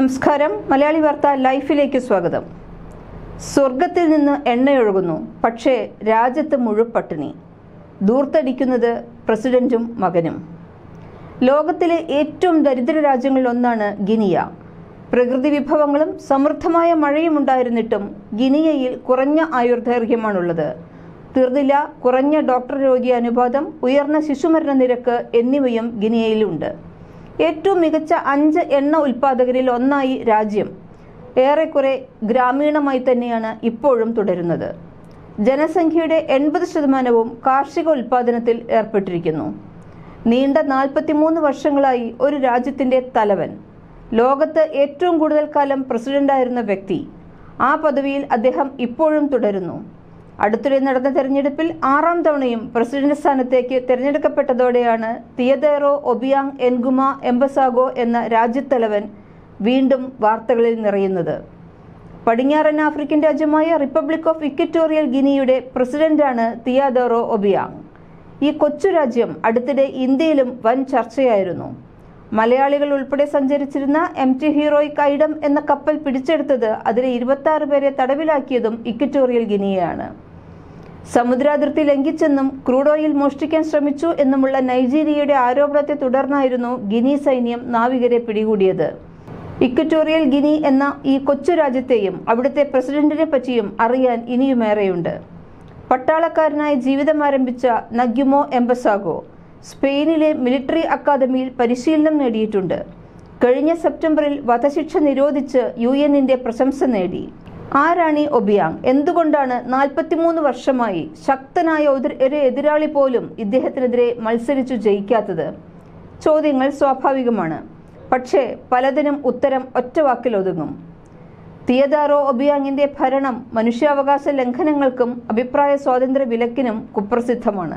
നമസ്കാരം മലയാളി വാർത്ത ലൈഫിലേക്ക് സ്വാഗതം സ്വർഗത്തിൽ നിന്ന് എണ്ണയൊഴുകുന്നു പക്ഷേ രാജ്യത്ത് മുഴുപട്ടിണി ദൂർത്തടിക്കുന്നത് പ്രസിഡന്റും മകനും ലോകത്തിലെ ഏറ്റവും ദരിദ്ര രാജ്യങ്ങളിലൊന്നാണ് ഗിനിയ പ്രകൃതി വിഭവങ്ങളും സമൃദ്ധമായ മഴയും ഉണ്ടായിരുന്നിട്ടും ഗിനിയയിൽ കുറഞ്ഞ ആയുർദൈർഘ്യമാണുള്ളത് തീർന്നില്ല കുറഞ്ഞ ഡോക്ടർ രോഗി അനുപാതം ഉയർന്ന ശിശുമരണ നിരക്ക് എന്നിവയും ഗിനിയയിലുണ്ട് ഏറ്റവും മികച്ച അഞ്ച് എണ്ണ ഉൽപ്പാദകരിൽ ഒന്നായി രാജ്യം ഏറെക്കുറെ ഗ്രാമീണമായി തന്നെയാണ് ഇപ്പോഴും തുടരുന്നത് ജനസംഖ്യയുടെ എൺപത് ശതമാനവും കാർഷിക ഉൽപ്പാദനത്തിൽ ഏർപ്പെട്ടിരിക്കുന്നു നീണ്ട നാൽപ്പത്തിമൂന്ന് വർഷങ്ങളായി ഒരു രാജ്യത്തിന്റെ തലവൻ ലോകത്ത് ഏറ്റവും കൂടുതൽ കാലം പ്രസിഡന്റായിരുന്ന വ്യക്തി ആ പദവിയിൽ അദ്ദേഹം ഇപ്പോഴും തുടരുന്നു അടുത്തിടെ നടന്ന തെരഞ്ഞെടുപ്പിൽ ആറാം തവണയും പ്രസിഡന്റ് സ്ഥാനത്തേക്ക് തെരഞ്ഞെടുക്കപ്പെട്ടതോടെയാണ് തിയദേറോ ഒബിയാങ് എൻഗുമ എംബസാഗോ എന്ന രാജ്യത്തലവൻ വീണ്ടും വാർത്തകളിൽ നിറയുന്നത് പടിഞ്ഞാറൻ ആഫ്രിക്കൻ രാജ്യമായ റിപ്പബ്ലിക് ഓഫ് ഇക്വറ്റോറിയൽ ഗിനിയുടെ പ്രസിഡന്റാണ് തിയാദോറോ ഒബിയാങ് ഈ കൊച്ചു രാജ്യം അടുത്തിടെ ഇന്ത്യയിലും വൻ ചർച്ചയായിരുന്നു മലയാളികൾ ഉൾപ്പെടെ സഞ്ചരിച്ചിരുന്ന എം ടി ഹീറോയിക് ഐഡം എന്ന കപ്പൽ പിടിച്ചെടുത്തത് അതിലെ ഇരുപത്തി ആറ് പേരെ തടവിലാക്കിയതും ഇക്വറ്റോറിയൽ ഗിനിയയാണ് സമുദ്രാതിർത്തി ലംഘിച്ചെന്നും ക്രൂഡ് ഓയിൽ മോഷ്ടിക്കാൻ ശ്രമിച്ചു എന്നുമുള്ള നൈജീരിയയുടെ ആരോപണത്തെ തുടർന്നായിരുന്നു ഗിനി സൈന്യം നാവികരെ പിടികൂടിയത് ഇക്വറ്റോറിയൽ ഗിനി എന്ന ഈ കൊച്ചു രാജ്യത്തെയും അവിടുത്തെ പ്രസിഡന്റിനെ പറ്റിയും അറിയാൻ ഇനിയുമേറെയുണ്ട് പട്ടാളക്കാരനായി ജീവിതം ആരംഭിച്ച നഗ്യുമോ എംബസാഗോ സ്പെയിനിലെ മിലിറ്ററി അക്കാദമിയിൽ പരിശീലനം നേടിയിട്ടുണ്ട് കഴിഞ്ഞ സെപ്റ്റംബറിൽ വധശിക്ഷ നിരോധിച്ച് യു എന്നിന്റെ പ്രശംസ നേടി ആരാണി ഒബിയാങ് എന്തുകൊണ്ടാണ് നാൽപ്പത്തിമൂന്ന് വർഷമായി ശക്തനായ ഒരു ഒരു എതിരാളി പോലും ഇദ്ദേഹത്തിനെതിരെ മത്സരിച്ചു ജയിക്കാത്തത് ചോദ്യങ്ങൾ സ്വാഭാവികമാണ് പക്ഷേ പലതിനും ഉത്തരം ഒറ്റ വാക്കിൽ ഒതുങ്ങും തിയദാറോ ഒബിയാങ്ങിന്റെ ഭരണം മനുഷ്യാവകാശ ലംഘനങ്ങൾക്കും അഭിപ്രായ സ്വാതന്ത്ര്യ വിലക്കിനും കുപ്രസിദ്ധമാണ്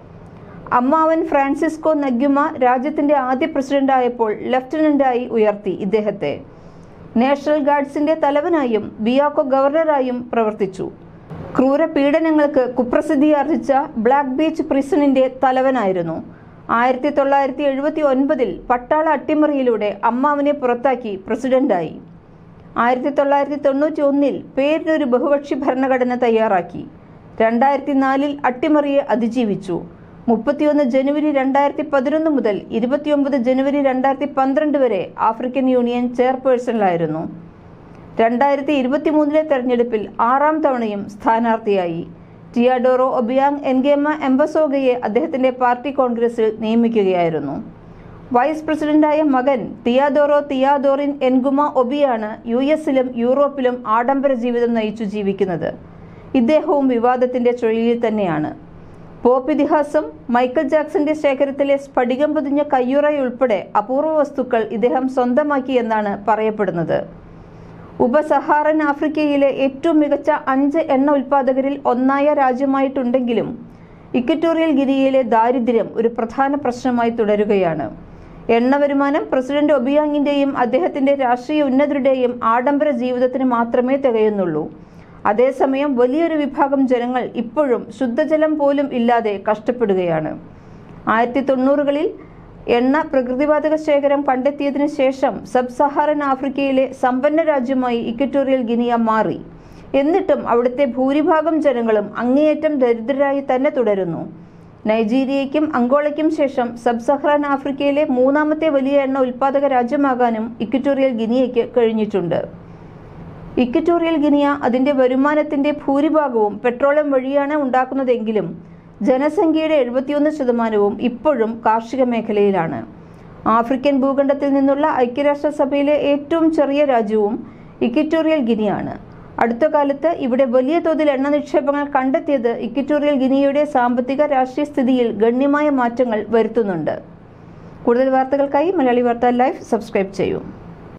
അമ്മാവൻ ഫ്രാൻസിസ്കോ നഗ്യുമ രാജ്യത്തിന്റെ ആദ്യ പ്രസിഡന്റായപ്പോൾ ലഫ്റ്റനന്റായി ഉയർത്തി ഇദ്ദേഹത്തെ നാഷണൽ ഗാർഡ്സിന്റെ തലവനായും ബിയാക്കോ ഗവർണറായും പ്രവർത്തിച്ചു ക്രൂര പീഡനങ്ങൾക്ക് കുപ്രസിദ്ധിയാർജിച്ച ബ്ലാക്ക് ബീച്ച് പ്രിസണിന്റെ തലവനായിരുന്നു ആയിരത്തി തൊള്ളായിരത്തി എഴുപത്തി ഒൻപതിൽ പട്ടാള അട്ടിമറിയിലൂടെ അമ്മാവനെ പുറത്താക്കി പ്രസിഡന്റായി ആയിരത്തി തൊള്ളായിരത്തി തൊണ്ണൂറ്റി ഒന്നിൽ പേരിനൊരു ബഹുപക്ഷി ഭരണഘടന തയ്യാറാക്കി രണ്ടായിരത്തി നാലിൽ അട്ടിമറിയെ അതിജീവിച്ചു മുപ്പത്തിയൊന്ന് ജനുവരി രണ്ടായിരത്തി പതിനൊന്ന് മുതൽ ഇരുപത്തിയൊമ്പത് ജനുവരി രണ്ടായിരത്തി പന്ത്രണ്ട് വരെ ആഫ്രിക്കൻ യൂണിയൻ ചെയർപേഴ്സണിലായിരുന്നു രണ്ടായിരത്തി ഇരുപത്തി മൂന്നിലെ തെരഞ്ഞെടുപ്പിൽ ആറാം തവണയും സ്ഥാനാർത്ഥിയായി ടിയാഡോറോ ഒബിയാങ് എൻഗേമ എംബസോഗയെ അദ്ദേഹത്തിന്റെ പാർട്ടി കോൺഗ്രസിൽ നിയമിക്കുകയായിരുന്നു വൈസ് പ്രസിഡന്റായ മകൻ തിയാദോറോ തിയാദോറിൻ എൻഗുമ ഒബിയാണ് യു എസിലും യൂറോപ്പിലും ആഡംബര ജീവിതം നയിച്ചു ജീവിക്കുന്നത് ഇദ്ദേഹവും വിവാദത്തിന്റെ ചുഴലിയിൽ തന്നെയാണ് പോപ്പ് ഇതിഹാസം മൈക്കൽ ജാക്സന്റെ ശേഖരത്തിലെ സ്ഫടികം പൊതിഞ്ഞ കയ്യുറയുൾപ്പെടെ അപൂർവ വസ്തുക്കൾ ഇദ്ദേഹം സ്വന്തമാക്കി എന്നാണ് പറയപ്പെടുന്നത് ഉപസഹാറൻ ആഫ്രിക്കയിലെ ഏറ്റവും മികച്ച അഞ്ച് എണ്ണ ഉൽപ്പാദകരിൽ ഒന്നായ രാജ്യമായിട്ടുണ്ടെങ്കിലും ഇക്വറ്റോറിയൽ ഗിനിയയിലെ ദാരിദ്ര്യം ഒരു പ്രധാന പ്രശ്നമായി തുടരുകയാണ് എണ്ണ വരുമാനം പ്രസിഡന്റ് ഒബിയാങ്ങിന്റെയും അദ്ദേഹത്തിന്റെ രാഷ്ട്രീയ ഉന്നതരുടെയും ആഡംബര ജീവിതത്തിന് മാത്രമേ തികയുന്നുള്ളൂ അതേസമയം വലിയൊരു വിഭാഗം ജനങ്ങൾ ഇപ്പോഴും ശുദ്ധജലം പോലും ഇല്ലാതെ കഷ്ടപ്പെടുകയാണ് ആയിരത്തി തൊണ്ണൂറുകളിൽ എണ്ണ പ്രകൃതിവാതക ശേഖരം കണ്ടെത്തിയതിനു ശേഷം സബ് സഹാറൻ ആഫ്രിക്കയിലെ സമ്പന്ന രാജ്യമായി ഇക്വറ്റോറിയൽ ഗിനിയ മാറി എന്നിട്ടും അവിടുത്തെ ഭൂരിഭാഗം ജനങ്ങളും അങ്ങേയറ്റം ദരിദ്രരായി തന്നെ തുടരുന്നു നൈജീരിയയ്ക്കും അങ്കോളയ്ക്കും ശേഷം സബ് സഹറാൻ ആഫ്രിക്കയിലെ മൂന്നാമത്തെ വലിയ എണ്ണ ഉൽപ്പാദക രാജ്യമാകാനും ഇക്വറ്റോറിയൽ ഗിനിയയ്ക്ക് കഴിഞ്ഞിട്ടുണ്ട് ഇക്വറ്റോറിയൽ ഗിനിയ അതിന്റെ വരുമാനത്തിന്റെ ഭൂരിഭാഗവും പെട്രോളിയം വഴിയാണ് ഉണ്ടാക്കുന്നതെങ്കിലും ജനസംഖ്യയുടെ എഴുപത്തിയൊന്ന് ശതമാനവും ഇപ്പോഴും കാർഷിക മേഖലയിലാണ് ആഫ്രിക്കൻ ഭൂഖണ്ഡത്തിൽ നിന്നുള്ള ഐക്യരാഷ്ട്രസഭയിലെ ഏറ്റവും ചെറിയ രാജ്യവും ഇക്വറ്റോറിയൽ ഗിനിയാണ് അടുത്ത കാലത്ത് ഇവിടെ വലിയ തോതിൽ എണ്ണ നിക്ഷേപങ്ങൾ കണ്ടെത്തിയത് ഇക്വറ്റോറിയൽ ഗിനിയയുടെ സാമ്പത്തിക രാഷ്ട്രീയ സ്ഥിതിയിൽ ഗണ്യമായ മാറ്റങ്ങൾ വരുത്തുന്നുണ്ട് കൂടുതൽ വാർത്തകൾക്കായി മലയാളി വാർത്ത ലൈവ് സബ്സ്ക്രൈബ് ചെയ്യൂ